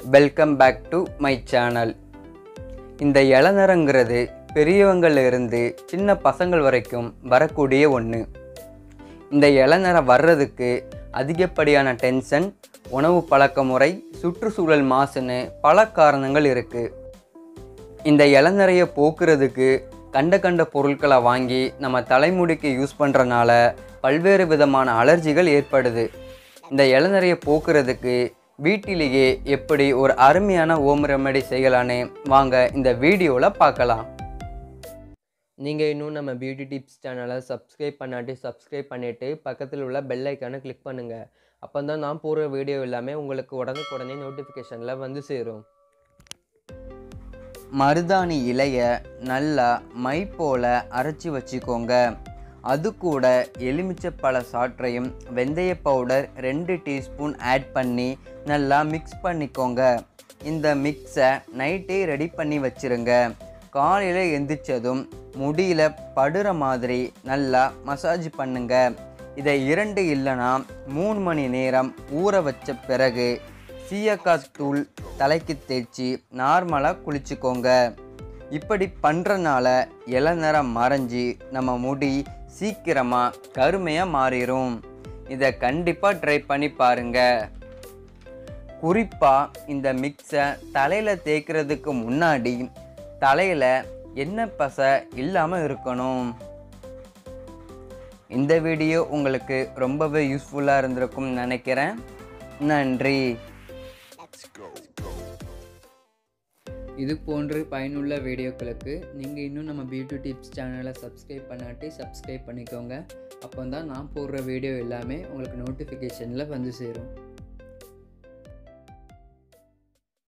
welcome back to my channel இந்த இளநரங்கிறது பெரியவங்கள்ல இருந்து சின்ன பசங்கள் வரைக்கும் வரக்கூடிய ஒன்று இந்த இளநரம் வர்றதுக்கு அதிகப்படியான டென்ஷன் உணவு பழக்க முறை சுற்றுச்சூழல் மாசுன்னு பல காரணங்கள் இருக்குது இந்த இளநரையை போக்குறதுக்கு கண்ட கண்ட பொருட்களை வாங்கி நம்ம தலைமுடிக்கு யூஸ் பண்ணுறனால பல்வேறு விதமான அலர்ஜிகள் ஏற்படுது இந்த இளநரையை போக்குறதுக்கு வீட்டிலேயே எப்படி ஒரு அருமையான ஓம் ரெமெடி செய்யலான்னு வாங்க இந்த வீடியோவில் பார்க்கலாம் நீங்கள் இன்னும் நம்ம பியூட்டி டிப்ஸ் சேனலை சப்ஸ்கிரைப் பண்ணாட்டி சப்ஸ்கிரைப் பண்ணிவிட்டு பக்கத்தில் உள்ள பெல் ஐக்கானை கிளிக் பண்ணுங்கள் அப்போ தான் நான் போடுற வீடியோ எல்லாமே உங்களுக்கு உடனுக்குடனே நோட்டிஃபிகேஷனில் வந்து சேரும் மருதாணி இலையை நல்லா மை போல அரைச்சி வச்சுக்கோங்க அது கூட எலுமிச்சப்பழ சாற்றையும் வெந்தய பவுடர் ரெண்டு டீஸ்பூன் ஆட் பண்ணி நல்லா மிக்ஸ் பண்ணிக்கோங்க இந்த மிக்ஸை நைட்டே ரெடி பண்ணி வச்சிருங்க காலையில் எந்திரிச்சதும் முடியில படுற மாதிரி நல்லா மசாஜ் பண்ணுங்க இதை இரண்டு இல்லைனா மூணு மணி நேரம் ஊற வச்ச பிறகு சீயக்காய் தூள் தலைக்கு தேய்ச்சி நார்மலாக குளிச்சுக்கோங்க இப்படி பண்ணுறனால இளநரம் மறைஞ்சி நம்ம முடி சீக்கிரமாக கருமையாக மாறிடும் இதை கண்டிப்பாக ட்ரை பண்ணி பாருங்க குறிப்பாக இந்த மிக்ஸை தலையில் தேய்க்கிறதுக்கு முன்னாடி தலையில் எண்ணெய் பசை இல்லாமல் இருக்கணும் இந்த வீடியோ உங்களுக்கு ரொம்பவே யூஸ்ஃபுல்லாக இருந்திருக்கும்னு நினைக்கிறேன் நன்றி இது போன்று பயனுள்ள வீடியோக்களுக்கு நீங்கள் இன்னும் நம்ம பியூட்டி டிப்ஸ் சேனலை சப்ஸ்கிரைப் பண்ணாட்டி சப்ஸ்கிரைப் பண்ணிக்கோங்க அப்போ தான் நான் போடுற வீடியோ எல்லாமே உங்களுக்கு நோட்டிஃபிகேஷனில் வந்து சேரும்